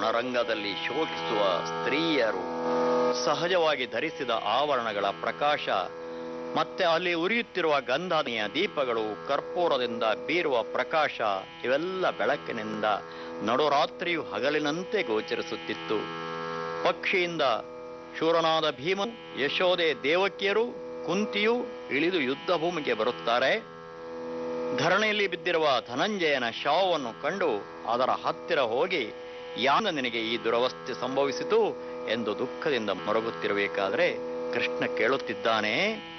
ರಣರಂಗದಲ್ಲಿ ಶೋಕಿಸುವ ಸ್ತ್ರೀಯರು ಸಹಜವಾಗಿ ಧರಿಸಿದ ಆವರಣಗಳ ಪ್ರಕಾಶ ಮತ್ತೆ ಅಲ್ಲಿ ಉರಿಯುತ್ತಿರುವ ಗಂಧಾನಿಯ ದೀಪಗಳು ಕರ್ಪೂರದಿಂದ ಬೀರುವ ಪ್ರಕಾಶ ಇವೆಲ್ಲ ಬೆಳಕಿನಿಂದ ನಡುರಾತ್ರಿಯು ಹಗಲಿನಂತೆ ಗೋಚರಿಸುತ್ತಿತ್ತು ಪಕ್ಷಿಯಿಂದ ಶೂರನಾದ ಭೀಮನು ಯಶೋದೆ ದೇವಕಿಯರು ಕುಂತಿಯು ಇಳಿದು ಯುದ್ಧ ಭೂಮಿಗೆ ಬರುತ್ತಾರೆ ಧರಣಿಯಲ್ಲಿ ಬಿದ್ದಿರುವ ಧನಂಜಯನ ಶವವನ್ನು ಕಂಡು ಅದರ ಹತ್ತಿರ ಹೋಗಿ ಯಾನ ನಿನಗೆ ಈ ದುರವಸ್ಥೆ ಸಂಭವಿಸಿತು ಎಂದು ದುಃಖದಿಂದ ಮೊರಗುತ್ತಿರಬೇಕಾದರೆ ಕೃಷ್ಣ ಕೇಳುತ್ತಿದ್ದಾನೆ